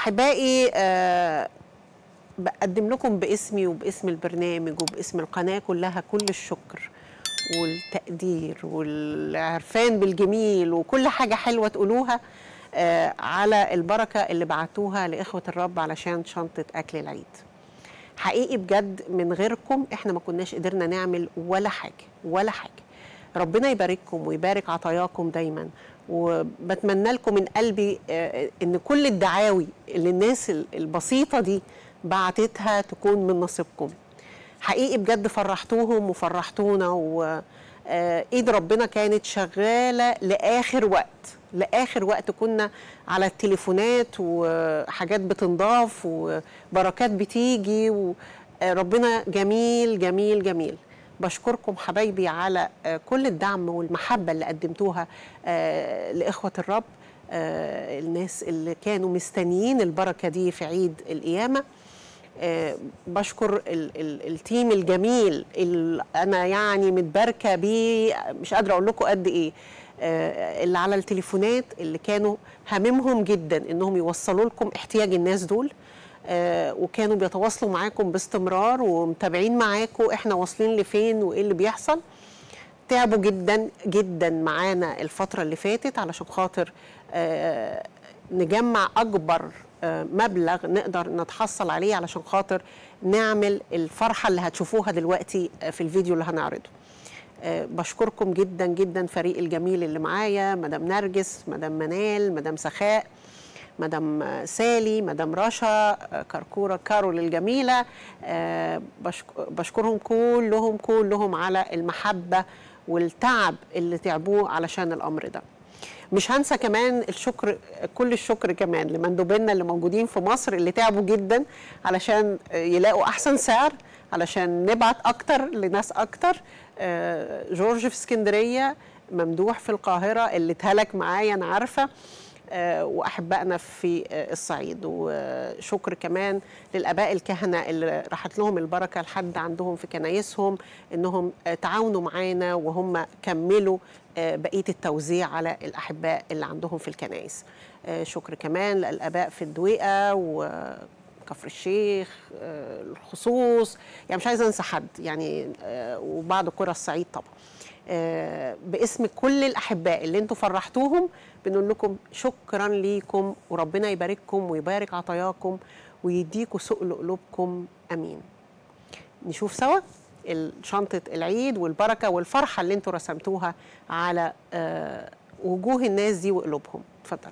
احبائي آه، بقدم لكم باسمي وباسم البرنامج وباسم القناه كلها كل الشكر والتقدير والعرفان بالجميل وكل حاجه حلوه تقولوها آه، على البركه اللي بعتوها لاخوه الرب علشان شنطه اكل العيد حقيقي بجد من غيركم احنا ما كناش قدرنا نعمل ولا حاجه ولا حاجه ربنا يبارككم ويبارك عطاياكم دايما وبتمنى لكم من قلبي آه، ان كل الدعاوي اللي الناس البسيطه دي بعتتها تكون من نصيبكم حقيقي بجد فرحتوهم وفرحتونا وايد ربنا كانت شغاله لاخر وقت لاخر وقت كنا على التليفونات وحاجات بتنضاف وبركات بتيجي وربنا جميل جميل جميل بشكركم حبايبي على آه، كل الدعم والمحبة اللي قدمتوها آه، لإخوة الرب آه، الناس اللي كانوا مستنيين البركة دي في عيد القيامة آه، بشكر ال ال التيم الجميل اللي انا يعني متباركه بيه مش قادره اقول لكم قد ايه آه، اللي على التليفونات اللي كانوا هاممهم جدا انهم يوصلوا لكم احتياج الناس دول آه، وكانوا بيتواصلوا معاكم باستمرار ومتابعين معاكم احنا واصلين لفين وايه اللي بيحصل تعبوا جدا جدا معانا الفترة اللي فاتت علشان خاطر آه، نجمع أكبر آه، مبلغ نقدر نتحصل عليه علشان خاطر نعمل الفرحة اللي هتشوفوها دلوقتي آه، في الفيديو اللي هنعرضه آه، بشكركم جدا جدا فريق الجميل اللي معايا مدام نرجس مدام منال مدام سخاء مدام آه، سالي مدام رشا آه، كركورة كارول الجميلة آه، بشك- بشكرهم كلهم كلهم على المحبة والتعب اللي تعبوه علشان الأمر ده مش هنسى كمان الشكر كل الشكر كمان لمندوبينا اللي موجودين في مصر اللي تعبوا جدا علشان يلاقوا احسن سعر علشان نبعت اكتر لناس اكتر آه، جورج في اسكندريه ممدوح في القاهره اللي اتهلك معايا انا عارفه آه، واحبائنا في آه، الصعيد وشكر كمان للاباء الكهنه اللي راحت لهم البركه لحد عندهم في كنايسهم انهم آه، تعاونوا معانا وهم كملوا آه، بقيه التوزيع على الاحباء اللي عندهم في الكنائس آه، شكر كمان للاباء في الدويقه وكفر الشيخ آه، الخصوص يعني مش عايزه انسى حد يعني آه، وبعض قرى الصعيد طبعا آه، باسم كل الاحباء اللي انتوا فرحتوهم بنقول لكم شكرا ليكم وربنا يبارككم ويبارك عطاياكم ويديكوا سؤل قلوبكم امين نشوف سوا ال- شنطة العيد والبركة والفرحة اللي انتوا رسمتوها على آه، وجوه الناس دي وقلوبهم اتفضلوا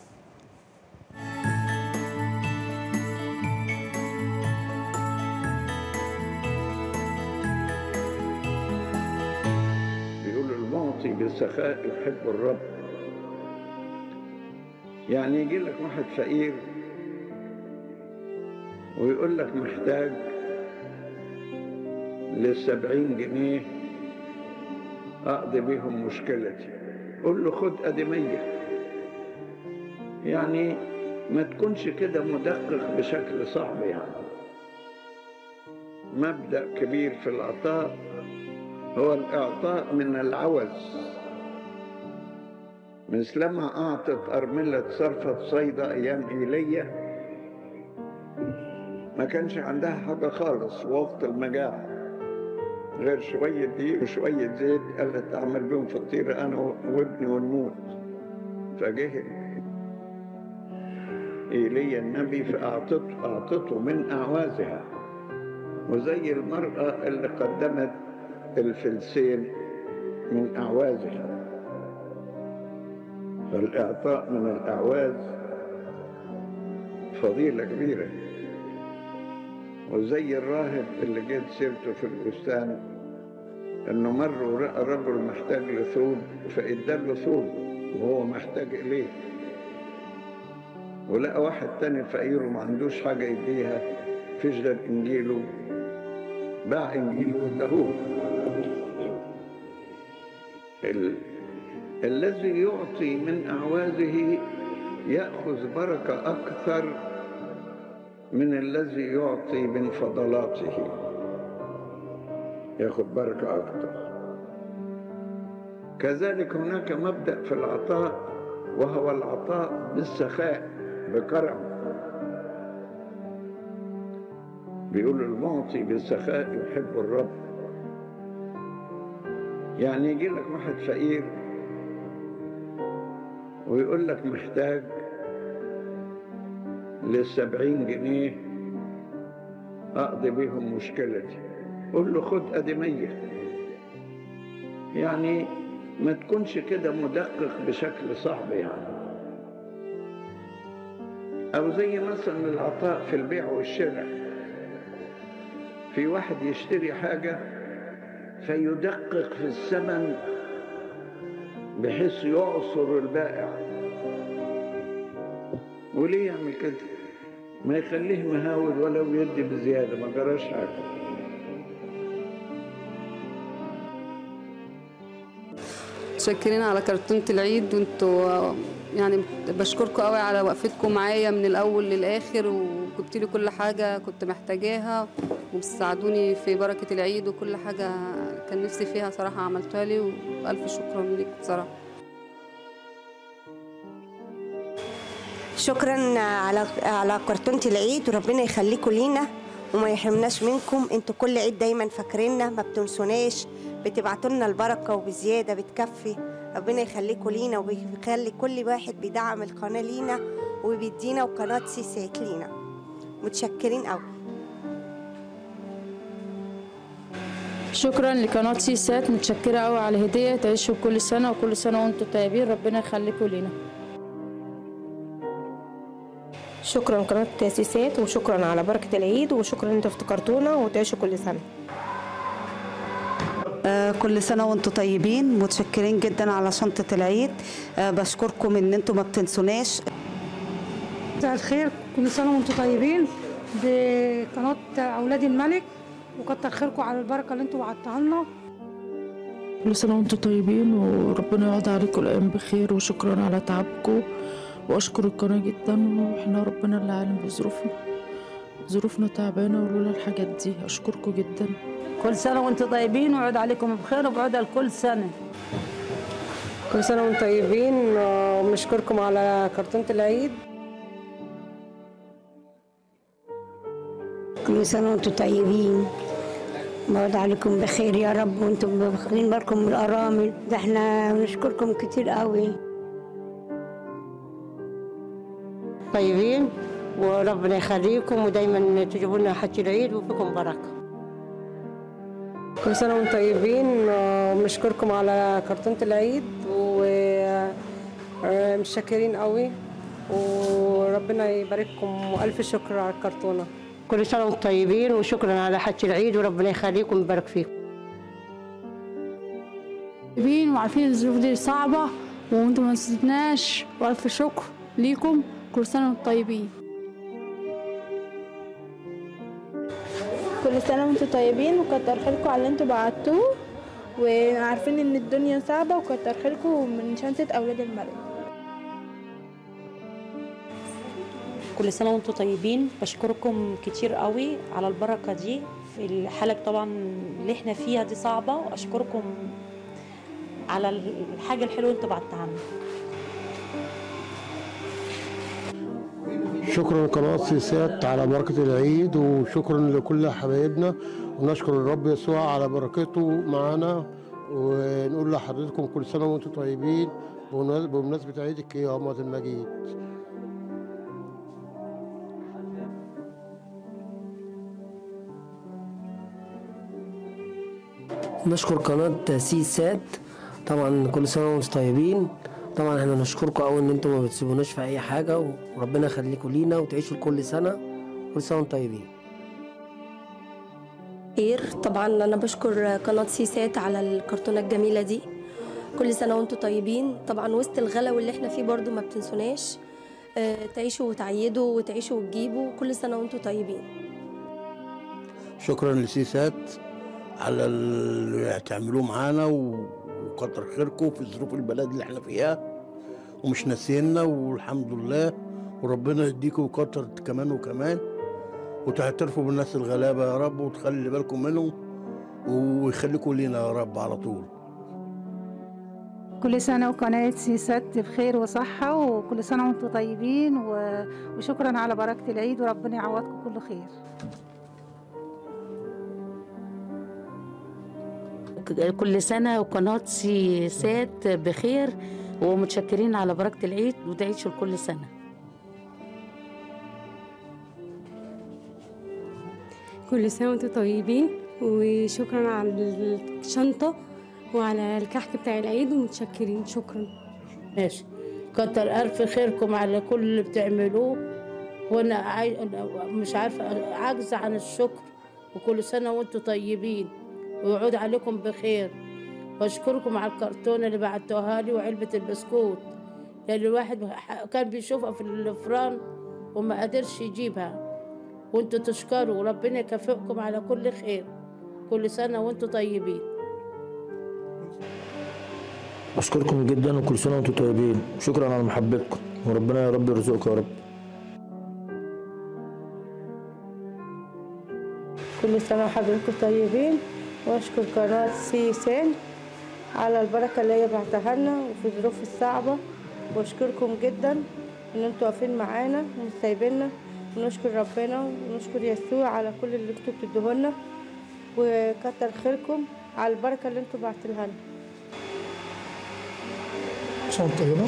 بيقول المعطي بالسخاء يحب الرب يعني يجي لك واحد فقير ويقول لك محتاج للسبعين جنيه أقضي بيهم مشكلتي قول له خد أدي مية يعني ما تكونش كده مدقق بشكل صعب يعني مبدأ كبير في العطاء هو الإعطاء من العوز مثلما أعطت أرملة صرفة صيدا أيام إيليا ما كانش عندها حاجة خالص وقت المجاعة غير شوية دقيق وشوية زيت قالت أعمل بيهم فطيرة أنا وابني ونموت فجه إيليا النبي فأعطته أعطته من أعوازها وزي المرأة اللي قدمت الفلسين من أعوازها فالإعطاء من الأعواز فضيلة كبيرة وزي الراهب اللي جت سيرته في البستان انه مر ورأى رجل محتاج لثوب فاداله ثوب وهو محتاج اليه ولقى واحد تاني فقير وما عندوش حاجة يديها فيش غير انجيله باع انجيله واداهوه ال... الذي يعطي من أعوازه يأخذ بركة أكثر من الذي يعطي من فضلاته ياخذ بركة أكثر كذلك هناك مبدأ في العطاء وهو العطاء بالسخاء بكرم بيقول المعطي بالسخاء يحب الرب يعني يجي لك واحد فقير ويقول لك محتاج للسبعين جنيه أقضي بيهم مشكلتي قول له خد أدي مية يعني ما تكونش كده مدقق بشكل صعب يعني أو زي مثلا العطاء في البيع والشراء في واحد يشتري حاجة فيدقق في الثمن بحيث يعصر البائع وليه يعمل كده ما يخليه مهاود ولو يدي بزيادة ما جراش حاجة متشكرين على كرتونة العيد وانتوا يعني بشكركم قوي على وقفتكم معايا من الاول للاخر وجبت لي كل حاجه كنت محتاجاها وبتساعدوني في بركه العيد وكل حاجه كان نفسي فيها صراحه عملتها لي والف شكرا ليك بصراحه شكرا على على كرتونة العيد وربنا يخليكم لينا وما يحرمناش منكم انتوا كل عيد دايما فاكريننا ما بتنسوناش بتبعتوا لنا البركه وبزياده بتكفي ربنا يخليكم لينا وبيخلي كل واحد بيدعم القناه لينا وبيدينا وقناه سيسات لينا متشكرين قوي شكرا لقناة سيسات متشكرة قوي على الهدية تعيشوا كل سنة وكل سنة وانتم طيبين ربنا يخليكم لينا شكرا قناة تأسيسات وشكرا على بركة العيد وشكرا ان انتوا افتكرتونا وتعيشوا كل سنة آه، كل سنة وانتم طيبين متشكرين جدا على شنطة العيد آه، بشكركم ان انتم ما بتنسوناش مساء الخير كل سنة وانتم طيبين بقناة أولاد الملك وكتر خيركم على البركة اللي انتوا بعتها لنا كل سنة وانتم طيبين وربنا يقعد عليكم الأيام بخير وشكرا على تعبكم وأشكر القناة جدا واحنا ربنا اللي عالم بظروفنا ظروفنا تعبانة ولولا الحاجات دي أشكركم جدا كل سنة وانتم طيبين ويعود عليكم بخير وبعود لكل سنة كل سنة وانتم طيبين آه، وبنشكركم على كرتونة العيد كل سنة وانتم طيبين بعد عليكم بخير يا رب وانتم واخدين بالكم من الأرامل ده احنا بنشكركم كتير قوي طيبين وربنا يخليكم ودايما تجيبوا لنا حج العيد وفيكم بركه كل سنة وانتم طيبين آه، وبنشكركم على كرتونة العيد ومشكرين قوي وربنا يبارككم وألف شكر على الكرتونة كل سنه وانتم طيبين وشكرا على حج العيد وربنا يخليكم ويبارك فيكم طيبين وعارفين الظروف دي صعبة وانتم ما نسيتناش وألف شكر ليكم كل سنة وانتم طيبين كل سنة وانتم طيبين وكتر خيركم على اللي انتوا بعتوه وعارفين ان الدنيا صعبة وكتر خيركم من شنطة أولاد الملك كل سنة وانتم طيبين بشكركم كتير قوي على البركة دي في الحالة طبعا اللي احنا فيها دي صعبة واشكركم على الحاجة الحلوة اللي انتوا بعتها لنا شكرا لقناة سيسات على بركة العيد وشكرا لكل حبايبنا ونشكر الرب يسوع على بركته معنا ونقول لحضرتكم كل سنة وانتم طيبين بمناس- بمناسبة عيد القيامة المجيد نشكر قناة سيسات طبعا كل سنة وانتم طيبين طبعا احنا نشكركم قوي ان انتم ما بتسيبوناش في اي حاجة وربنا يخليكم لينا وتعيشوا كل سنة كل سنة وانتم طيبين خير طبعا انا بشكر قناه سيسات على الكرتونه الجميله دي كل سنه وانتم طيبين طبعا وسط الغلا واللي احنا فيه برضو ما بتنسوناش آه، تعيشوا وتعيدوا وتعيشوا وتجيبوا كل سنه وانتم طيبين شكرا لسيسات على اللي هتعملوه معانا و- وكتر خيركم في ظروف البلد اللي احنا فيها ومش ناسينا والحمد لله وربنا يديكم ويكتر كمان وكمان وتعترفوا بالناس الغلابة يا رب وتخلي بالكم منهم ويخليكم لينا يا رب على طول كل سنة وقناة سيسات بخير وصحة وكل سنة وانتم طيبين و... وشكرا على بركة العيد وربنا يعوضكم كل خير كل سنة وقناة سي سات بخير ومتشكرين على بركة العيد وتعيشوا كل سنة كل سنة وانتم طيبين وشكرا على الشنطة وعلى الكحك بتاع العيد ومتشكرين شكرا ماشي كتر ألف خيركم على كل اللي بتعملوه وأنا عاي... أنا مش عارفة عاجزة عن الشكر وكل سنة وأنتم طيبين ويعود عليكم بخير وأشكركم على الكرتونة اللي بعتوها لي وعلبة البسكوت لأن الواحد كان بيشوفها في الفران وما قدرش يجيبها وانتوا تشكروا وربنا يكافئكم على كل خير كل سنة وانتوا طيبين أشكركم جدا وكل سنة وأنتم طيبين شكرا على محبتكم وربنا يا رب يرزقكم يا رب كل سنة وحضراتكم طيبين واشكر قناة سي سان على البركة اللي هي بعتها لنا وفي الظروف الصعبة واشكركم جدا ان انتوا واقفين معانا ومش سايبيننا ونشكر ربنا ونشكر يسوع على كل اللي انتوا بتدوه لنا وكتر خيركم على البركة اللي انتوا بعتلها لنا سنة طيبة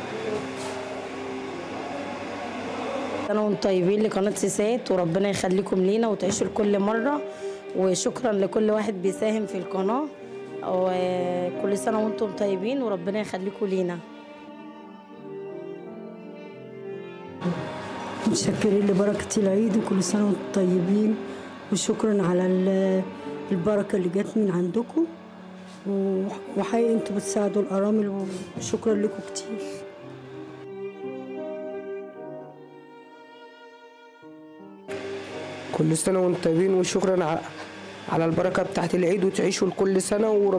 سنة وانتم طيبين لقناة سيسات وربنا يخليكم لينا وتعيشوا لكل مرة وشكرا لكل واحد بيساهم في القناة وكل سنة وانتم طيبين وربنا يخليكم لينا متشكرين لبركة العيد وكل سنة وانتم طيبين وشكرا على ال- البركة اللي جت من عندكم و- وحقيقي انتوا بتساعدوا الأرامل وشكرا لكم كتير كل سنة وانتم طيبين وشكرا ع- على البركة بتاعت العيد وتعيشوا لكل سنة ورب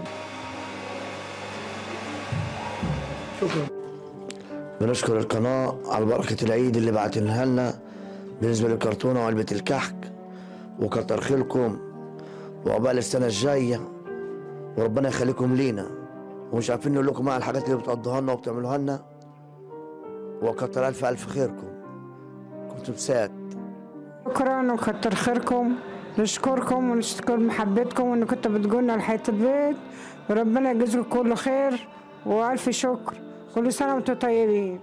شكرا بنشكر القناة على بركة العيد اللي بعتنها لنا بالنسبة للكرتونة وعلبة الكحك وكتر خيركم وعقبال السنة الجاية وربنا يخليكم لينا ومش عارفين نقول لكم على الحاجات اللي بتقضوها لنا وبتعملوها لنا وكتر ألف ألف خيركم كنتوا بسات شكرا وكتر خيركم نشكركم ونشكر محبتكم وان كنتوا بتجونا لحياة البيت وربنا يجزيكم كل خير والف شكر كل سنه وانتم طيبين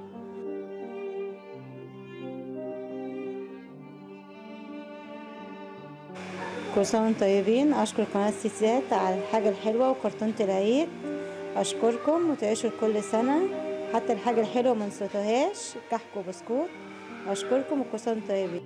كل سنة وانتم طيبين أشكر قناة سيسات على الحاجة الحلوة وكرتونة العيد أشكركم وتعيشوا كل سنة حتى الحاجة الحلوة ما نسيتوهاش كحك وبسكوت أشكركم وكل سنة وانتم طيبين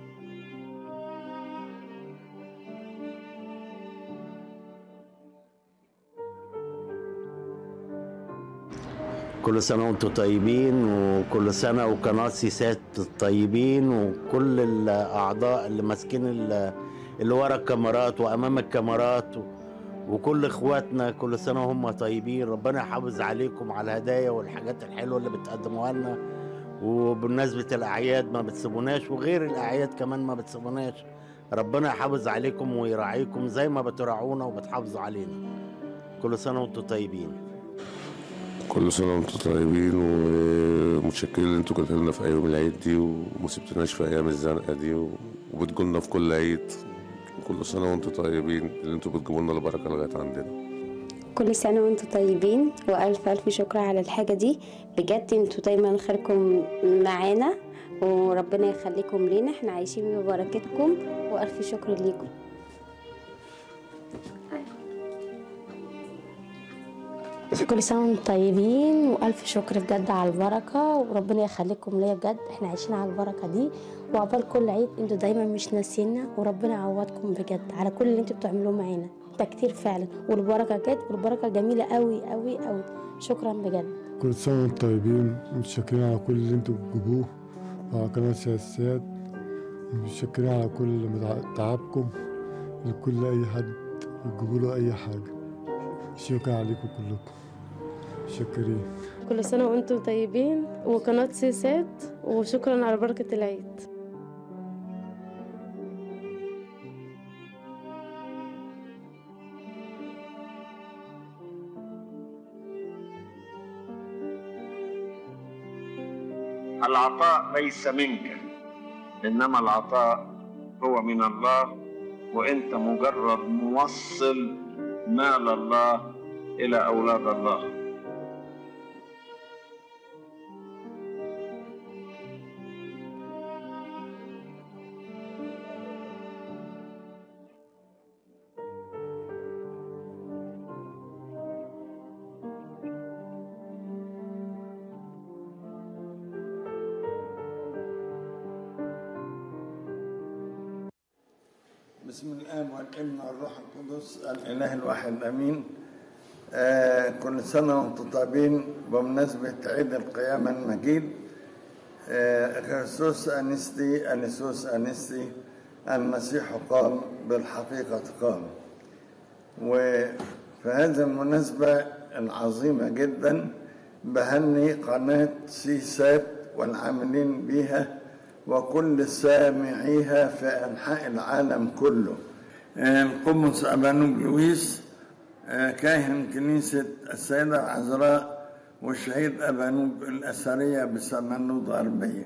كل سنة وانتم طيبين وكل سنة وقناة سيسات طيبين وكل الأعضاء اللي ماسكين ال- اللي ورا الكاميرات وأمام الكاميرات و- وكل إخواتنا كل سنة وهم طيبين ربنا يحافظ عليكم على الهدايا والحاجات الحلوة اللي بتقدموها لنا وبمناسبة الأعياد ما بتسيبوناش وغير الأعياد كمان ما بتسيبوناش ربنا يحافظ عليكم ويراعيكم زي ما بتراعونا وبتحافظوا علينا كل سنة وانتم طيبين كل سنة وانتم طيبين ومتشكرين ان انتوا كنتوا لنا في ايام العيد دي وما سبتناش في ايام الزنقة دي و- وبتجولنا في كل عيد كل سنة وانتم طيبين اللي انتوا بتجيبوا لنا البركة لغاية عندنا كل سنة وانتم طيبين وألف ألف شكر على الحاجة دي بجد انتوا دايما خيركم معانا وربنا يخليكم لينا احنا عايشين ببركتكم وألف شكر ليكم كل سنة وانتم طيبين وألف شكر بجد على البركة وربنا يخليكم ليا بجد احنا عايشين على البركة دي وعقبال كل عيد انتوا دايما مش ناسينا وربنا يعوضكم بجد على كل اللي انتوا بتعملوه معانا ده كتير فعلا والبركة جد والبركة جميلة قوي قوي قوي شكرا بجد كل سنة وانتم طيبين متشكرين على كل اللي انتوا بتجيبوه وعلى قناة سياسات متشكرين على كل متع- تعبكم لكل أي حد بتجيبوا له أي حاجة شكرا عليكم كلكم متشكرين كل سنة وانتم طيبين وقناة سيسات وشكرا على بركة العيد العطاء ليس منك انما العطاء هو من الله وانت مجرد موصل مال الله إلى أولاد الله بسم الآب والابن والروح القدس الإله الواحد أمين آه كل سنة وأنتم طيبين بمناسبة عيد القيامة المجيد آه خرسوس أنستي أنسوس أنستي المسيح قام بالحقيقة قام وفي هذه المناسبة العظيمة جدا بهني قناة سيسات والعاملين بها وكل سامعيها في أنحاء العالم كله القمص أبانوب لويس كاهن كنيسة السيدة العذراء والشهيد أبانوب الأثرية بسمنود غربية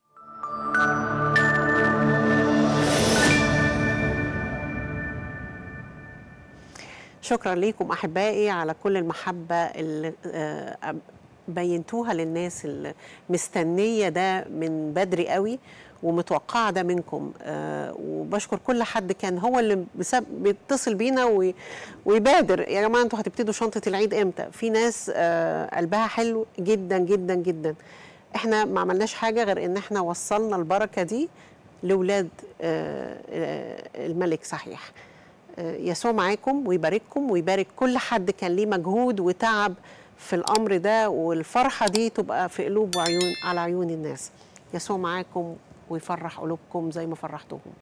شكرا ليكم احبائي على كل المحبه اللي آه، بينتوها للناس اللي مستنيه ده من بدري قوي ومتوقعه ده منكم آه، وبشكر كل حد كان هو اللي بسب- بيتصل بينا وي- ويبادر يا جماعه انتوا هتبتدوا شنطه العيد امتى في ناس آه، قلبها حلو جدا جدا جدا احنا ما عملناش حاجه غير ان احنا وصلنا البركه دي لاولاد آه، آه، الملك صحيح آه، يسوع معاكم ويبارككم ويبارك كل حد كان ليه مجهود وتعب في الامر ده والفرحه دي تبقى في قلوب وعيون على عيون الناس يسوع معاكم ويفرح قلوبكم زي ما فرحتوهم